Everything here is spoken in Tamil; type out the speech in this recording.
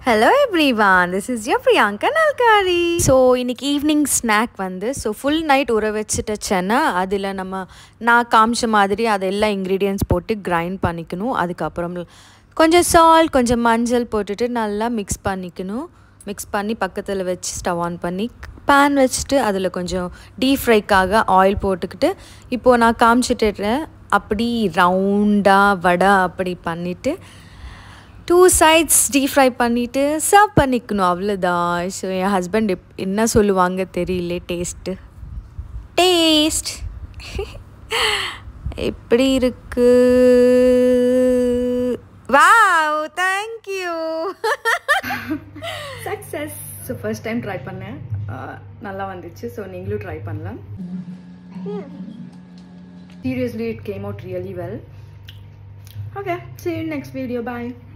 hello everyone this is your Priyanka Nalkari so இன்னைக்கு ஈவினிங் ஸ்நாக் வந்து ஸோ ஃபுல் நைட் ஊற வச்சுட்ட சென்னா அதில் நம்ம நான் காமிச்ச மாதிரி அது எல்லா இன்க்ரீடியன்ஸ் போட்டு கிரைண்ட் பண்ணிக்கணும் அதுக்கப்புறம் கொஞ்சம் சால்ட் கொஞ்சம் மஞ்சள் போட்டுட்டு நல்லா மிக்ஸ் பண்ணிக்கணும் மிக்ஸ் பண்ணி பக்கத்தில் வச்சு ஸ்டவ் ஆன் பண்ணி பேன் வச்சுட்டு அதில் கொஞ்சம் டீப் ஃப்ரைக்காக ஆயில் போட்டுக்கிட்டு இப்போது நான் காமிச்சிட்டுறேன் அப்படி ரவுண்டாக வடை அப்படி பண்ணிவிட்டு டூ சைட்ஸ் டீப் ஃப்ரை பண்ணிவிட்டு சர்வ் பண்ணிக்கணும் அவ்வளோதான் ஸோ என் ஹஸ்பண்ட் எப் என்ன சொல்லுவாங்க தெரியல டேஸ்ட்டு டேஸ்ட் எப்படி இருக்கு wow thank you success so first time try பண்ணேன் ஆஹ் நல்லா வந்துச்சு ஸோ நீங்களும் ட்ரை பண்ணலாம் seriously it came out really well okay see you in next video bye